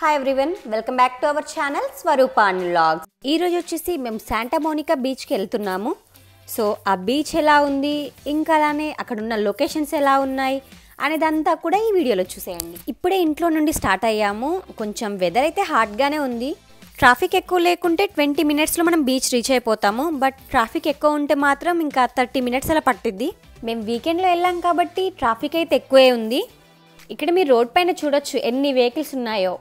Hi everyone welcome back to our channel Swaroopa vlogs ఈ రోజు వచ్చేసి మేము శాంటా మోనికా బీచ్కి వెళ్తున్నాము సో ఆ బీచ్ ఎలా ఉంది ఇంకా అలానే అక్కడ ఉన్న లొకేషన్స్ ఎలా ఉన్నాయి అనేదంతా కూడా ఈ వీడియోలో చూసేయండి ఇప్పుడే ఇంట్లో నుండి స్టార్ట్ అయ్యాము కొంచెం వెదర్ అయితే హాట్గానే ఉంది ట్రాఫిక్ ఎక్కువ లేకుంటే ట్వంటీ మినిట్స్లో మనం బీచ్ రీచ్ అయిపోతాము బట్ ట్రాఫిక్ ఎక్కువ ఉంటే మాత్రం ఇంకా థర్టీ మినిట్స్ అలా పట్టిద్ది మేము వీకెండ్లో వెళ్ళాం కాబట్టి ట్రాఫిక్ అయితే ఎక్కువే ఉంది ఇక్కడ మీరు రోడ్ పైన చూడొచ్చు ఎన్ని వెహికల్స్ ఉన్నాయో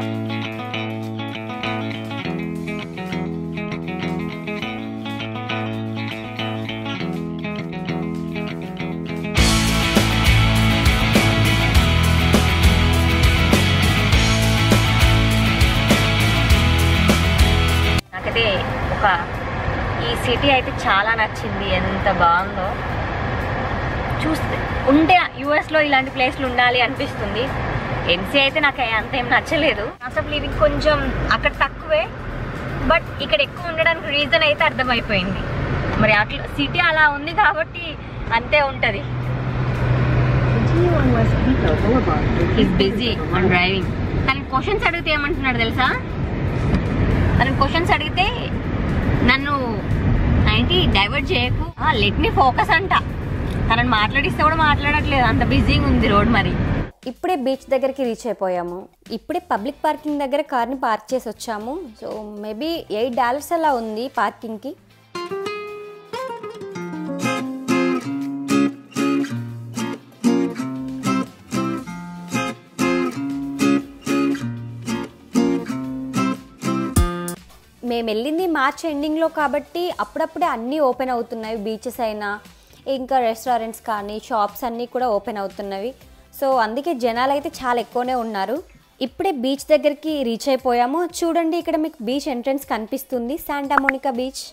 నాకైతే ఒక ఈ సిటీ అయితే చాలా నచ్చింది ఎంత బాగుందో చూస్తే ఉంటే యూఎస్లో ఇలాంటి ప్లేస్లు ఉండాలి అనిపిస్తుంది ఎంసీ అయితే నాకు అంత ఏం నచ్చలేదు కాస్ట్ ఆఫ్ లివింగ్ కొంచెం అక్కడ తక్కువే బట్ ఇక్కడ ఎక్కువ ఉండడానికి రీజన్ అయితే అర్థమైపోయింది మరి అట్లా సిటీ అలా ఉంది కాబట్టి అంతే ఉంటుంది Continue on West Depot Boulevard. Is busy on driving తనకి క్వశ్చన్స్ అడిగితే ఏమంటున్నాడు తెలుసా తనకి క్వశ్చన్స్ అడిగితే నన్ను ఏంటి డైవర్ట్ చేయకు లెట్ మీ ఫోకస్ అంట తనని మాట్లాడిస్తే కూడా మాట్లాడట్లేదు అంత బిజీగా ఉంది రోడ్ మరి ఇప్పుడే బీచ్ దగ్గరికి రీచ్ అయిపోయాము ఇప్పుడే పబ్లిక్ పార్కింగ్ దగ్గర కార్ని పార్క్ చేసి వచ్చాము సో మేబీ ఎయిట్ డాలర్స్ అలా ఉంది పార్కింగ్కి మేము వెళ్ళింది మార్చ్ ఎండింగ్లో కాబట్టి అప్పుడప్పుడే అన్నీ ఓపెన్ అవుతున్నాయి బీచెస్ అయినా ఇంకా రెస్టారెంట్స్ కానీ షాప్స్ అన్నీ కూడా ఓపెన్ అవుతున్నవి సో అందుకే జనాలు అయితే చాలా ఎక్కువనే ఉన్నారు ఇప్పుడే బీచ్ దగ్గరికి రీచ్ అయిపోయాము చూడండి ఇక్కడ మీకు బీచ్ ఎంట్రన్స్ కనిపిస్తుంది Santa Monica beach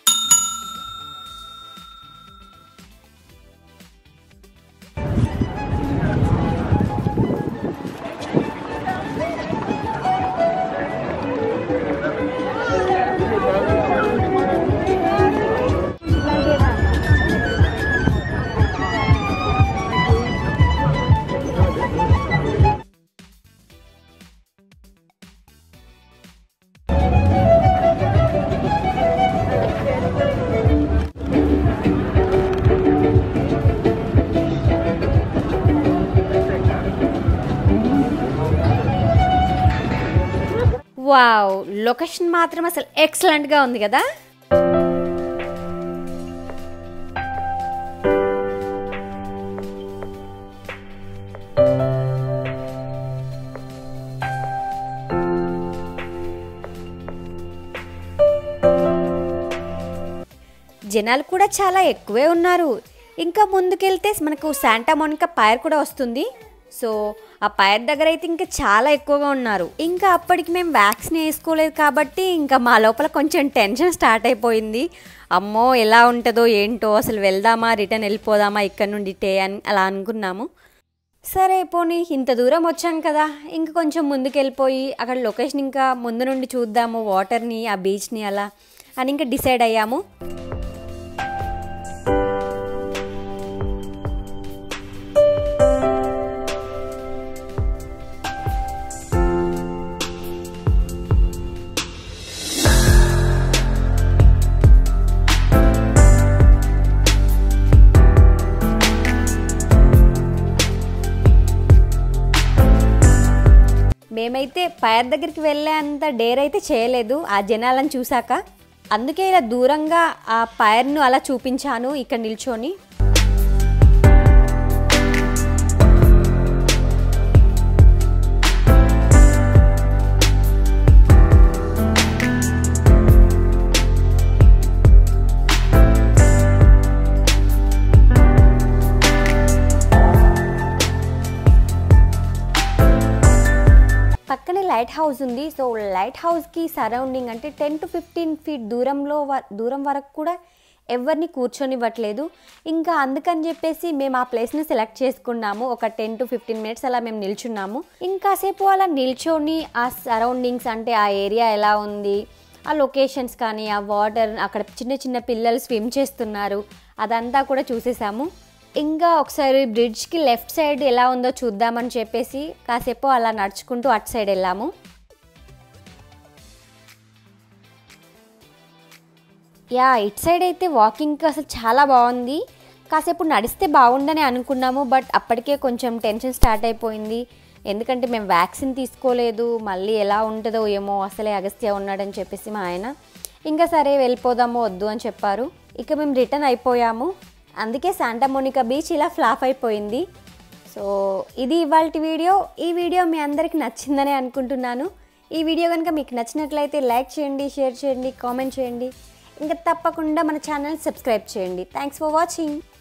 wow location మాత్రం అసలు ఎక్సలెంట్గా ఉంది కదా జనాలు కూడా చాలా ఎక్కువే ఉన్నారు ఇంకా ముందుకెళ్తే మనకు శాంటా మోనికా పైర్ కూడా వస్తుంది సో ఆ పైర్ దగ్గర అయితే ఇంకా చాలా ఎక్కువగా ఉన్నారు ఇంకా అప్పటికి మేము వ్యాక్సిన్ వేసుకోలేదు కాబట్టి ఇంకా మా లోపల కొంచెం టెన్షన్ స్టార్ట్ అయిపోయింది అమ్మో ఎలా ఉంటుందో ఏంటో అసలు వెళ్దామా రిటర్న్ వెళ్ళిపోదామా ఇక్కడ నుండి టే అని అలా అనుకున్నాము సరే పోనీ ఇంత దూరం వచ్చాం కదా ఇంకా కొంచెం ముందుకు వెళ్ళిపోయి అక్కడ లొకేషన్ ఇంకా ముందు నుండి చూద్దాము వాటర్ని ఆ బీచ్ని అలా అని ఇంకా డిసైడ్ అయ్యాము మేమైతే పైర్ దగ్గరికి వెళ్ళే అంత డేర్ అయితే చేయలేదు ఆ జనాలను చూశాక అందుకే ఇలా దూరంగా ఆ పైర్ను అలా చూపించాను ఇక్కడ నిల్చొని పక్కనే లైట్ హౌస్ ఉంది సో లైట్ హౌస్కి సరౌండింగ్ అంటే టెన్ టు ఫిఫ్టీన్ ఫీట్ దూరంలో వ- దూరం వరకు కూడా ఎవరిని కూర్చొనివ్వట్లేదు ఇంకా అందుకని చెప్పేసి మేము ఆ ప్లేస్ని సెలెక్ట్ చేసుకున్నాము ఒక టెన్ టు ఫిఫ్టీన్ మినిట్స్ అలా మేము నిల్చున్నాము ఇంకాసేపు అలా నిల్చొని ఆ సరౌండింగ్స్ అంటే ఆ ఏరియా ఎలా ఉంది ఆ లొకేషన్స్ కానీ ఆ వాటర్ అక్కడ చిన్న చిన్న పిల్లలు స్విమ్ చేస్తున్నారు అదంతా కూడా చూసేసాము ఇంకా ఒకసారి బ్రిడ్జ్కి లెఫ్ట్ సైడ్ ఎలా ఉందో చూద్దామని చెప్పేసి కాసేపు అలా నడుచుకుంటూ అటు సైడ్ వెళ్ళాము యా ఇట్ సైడ్ అయితే వాకింగ్కి అసలు చాలా బాగుంది కాసేపు నడిస్తే బాగుండని అనుకున్నాము బట్ అప్పటికే కొంచెం టెన్షన్ స్టార్ట్ అయిపోయింది ఎందుకంటే మేము వ్యాక్సిన్ తీసుకోలేదు మళ్ళీ ఎలా ఉంటుందో ఏమో అసలే అగస్త్య ఉన్నాడని చెప్పేసి మా ఆయన ఇంకా సరే వెళ్ళిపోదాము వద్దు అని చెప్పారు ఇక మేము రిటర్న్ అయిపోయాము అందుకే శాంటా మోనికా బీచ్ ఇలా ఫ్లాప్ అయిపోయింది సో ఇది ఇవాళ వీడియో ఈ వీడియో మీ అందరికి నచ్చిందని అనుకుంటున్నాను ఈ వీడియో కనుక మీకు నచ్చినట్లయితే లైక్ చేయండి షేర్ చేయండి కామెంట్ చేయండి ఇంకా తప్పకుండా మన ఛానల్ సబ్స్క్రైబ్ చేయండి థ్యాంక్స్ ఫర్ వాచింగ్